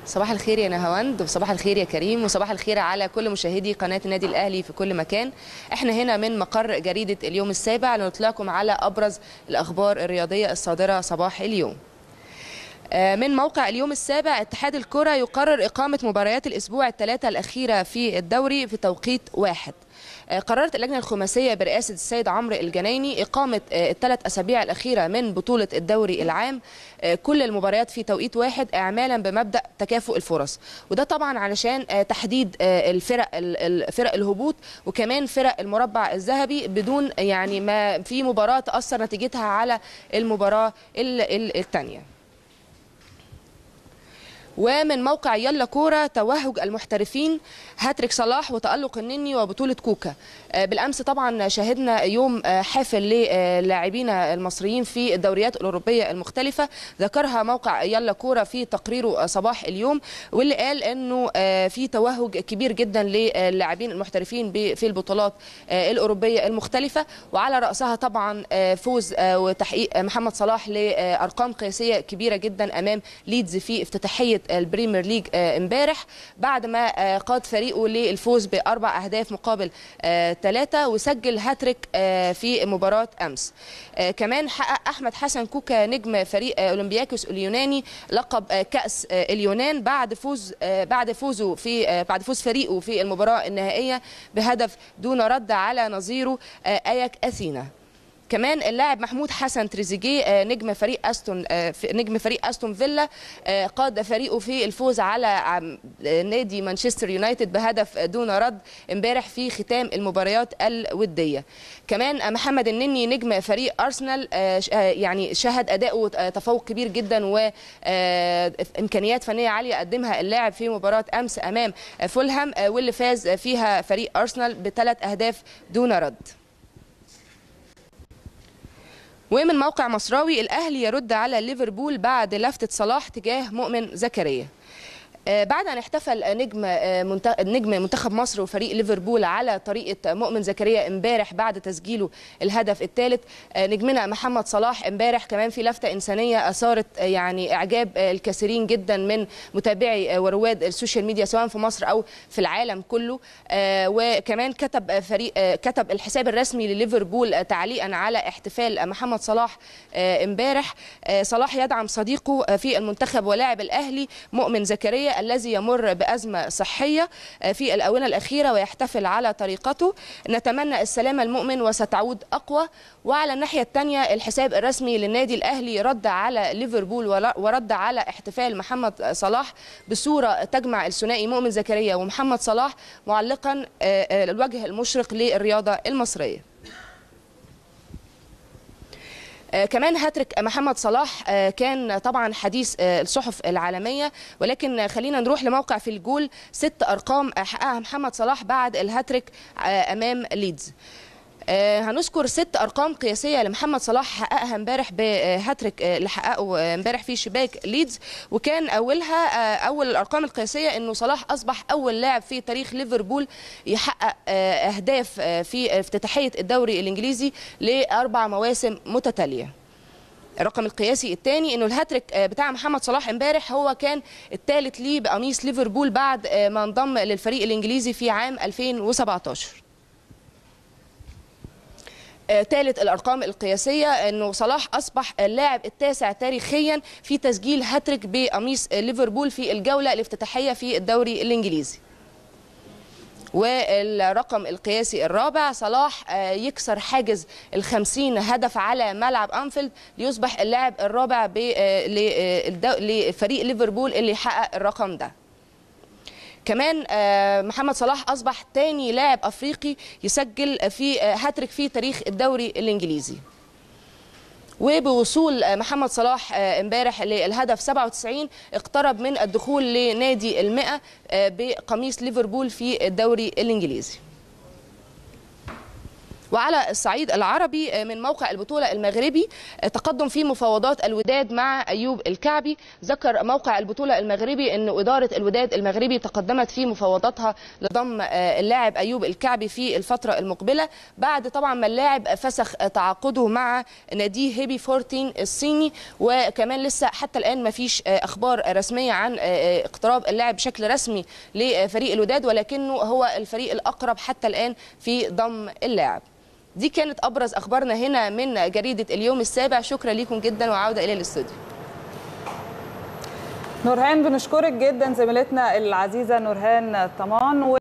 صباح الخير يا نهاوند وصباح الخير يا كريم وصباح الخير على كل مشاهدي قناة النادي الأهلي في كل مكان احنا هنا من مقر جريدة اليوم السابع لنطلعكم على أبرز الأخبار الرياضية الصادرة صباح اليوم من موقع اليوم السابع اتحاد الكرة يقرر إقامة مباريات الأسبوع الثلاثة الأخيرة في الدوري في توقيت واحد قررت اللجنة الخماسية برئاسة السيد عمرو الجنايني إقامة الثلاث أسابيع الأخيرة من بطولة الدوري العام كل المباريات في توقيت واحد إعمالا بمبدأ تكافؤ الفرص وده طبعا علشان تحديد الفرق فرق الهبوط وكمان فرق المربع الذهبي بدون يعني ما في مباراة تأثر نتيجتها على المباراة الثانية ومن موقع يلا كوره توهج المحترفين هاتريك صلاح وتألق النني وبطولة كوكا بالأمس طبعا شاهدنا يوم حافل للاعبين المصريين في الدوريات الأوروبية المختلفة ذكرها موقع يلا كوره في تقريره صباح اليوم واللي قال أنه في توهج كبير جدا للاعبين المحترفين في البطولات الأوروبية المختلفة وعلى رأسها طبعا فوز وتحقيق محمد صلاح لأرقام قياسية كبيرة جدا أمام ليدز في افتتاحية البريمير ليج امبارح بعد ما قاد فريقه للفوز باربع اهداف مقابل ثلاثه وسجل هاتريك في مباراه امس كمان حقق احمد حسن كوكا نجم فريق اولمبياكوس اليوناني لقب كاس اليونان بعد فوز بعد فوزه في بعد فوز فريقه في المباراه النهائيه بهدف دون رد على نظيره اياك اثينا كمان اللاعب محمود حسن تريزيجيه نجم فريق استون نجم فريق استون فيلا قاد فريقه في الفوز على نادي مانشستر يونايتد بهدف دون رد امبارح في ختام المباريات الوديه كمان محمد النني نجم فريق ارسنال يعني شهد اداؤه تفوق كبير جدا وامكانيات فنيه عاليه قدمها اللاعب في مباراه امس امام فولهام واللي فاز فيها فريق ارسنال بثلاث اهداف دون رد ومن موقع مصراوي الاهلي يرد على ليفربول بعد لفتة صلاح تجاه مؤمن زكريا بعد ان احتفل نجم نجم منتخب مصر وفريق ليفربول على طريقه مؤمن زكريا امبارح بعد تسجيله الهدف الثالث نجمنا محمد صلاح امبارح كمان في لفته انسانيه اثارت يعني اعجاب الكثيرين جدا من متابعي ورواد السوشيال ميديا سواء في مصر او في العالم كله وكمان كتب فريق كتب الحساب الرسمي لليفربول تعليقا على احتفال محمد صلاح امبارح صلاح يدعم صديقه في المنتخب ولاعب الاهلي مؤمن زكريا الذي يمر بأزمة صحية في الآونة الأخيرة ويحتفل على طريقته نتمنى السلامة المؤمن وستعود أقوى وعلى الناحية الثانية الحساب الرسمي للنادي الأهلي رد على ليفربول ورد على احتفال محمد صلاح بصورة تجمع الثنائي مؤمن زكريا ومحمد صلاح معلقا الوجه المشرق للرياضة المصرية كمان هاتريك محمد صلاح كان طبعا حديث الصحف العالميه ولكن خلينا نروح لموقع في الجول ست ارقام حققها محمد صلاح بعد الهاتريك امام ليدز هنذكر ست ارقام قياسيه لمحمد صلاح حققها امبارح بهاتريك اللي حققه امبارح في شباك ليدز وكان اولها اول الارقام القياسيه انه صلاح اصبح اول لاعب في تاريخ ليفربول يحقق اهداف في افتتاحيه الدوري الانجليزي لاربع مواسم متتاليه الرقم القياسي الثاني انه الهاتريك بتاع محمد صلاح امبارح هو كان الثالث ليه بقميص ليفربول بعد ما انضم للفريق الانجليزي في عام 2017 ثالث الارقام القياسيه انه صلاح اصبح اللاعب التاسع تاريخيا في تسجيل هاتريك بقميص ليفربول في الجوله الافتتاحيه في الدوري الانجليزي والرقم القياسي الرابع صلاح يكسر حاجز الخمسين هدف على ملعب أنفيلد ليصبح اللاعب الرابع لفريق ليفربول اللي يحقق الرقم ده كمان محمد صلاح اصبح ثاني لاعب افريقي يسجل في هاتريك في تاريخ الدوري الانجليزي وبوصول محمد صلاح امبارح للهدف 97 اقترب من الدخول لنادي المئة بقميص ليفربول في الدوري الانجليزي وعلى الصعيد العربي من موقع البطولة المغربي تقدم في مفاوضات الوداد مع أيوب الكعبي ذكر موقع البطولة المغربي أن إدارة الوداد المغربي تقدمت في مفاوضاتها لضم اللاعب أيوب الكعبي في الفترة المقبلة بعد طبعا ما اللاعب فسخ تعاقده مع ناديه هيبي فورتين الصيني وكمان لسه حتى الآن ما فيش أخبار رسمية عن اقتراب اللاعب بشكل رسمي لفريق الوداد ولكنه هو الفريق الأقرب حتى الآن في ضم اللاعب دي كانت ابرز اخبارنا هنا من جريده اليوم السابع شكرا لكم جدا وعوده الى الاستوديو نورهان بنشكرك جدا زميلتنا العزيزه نورهان طمان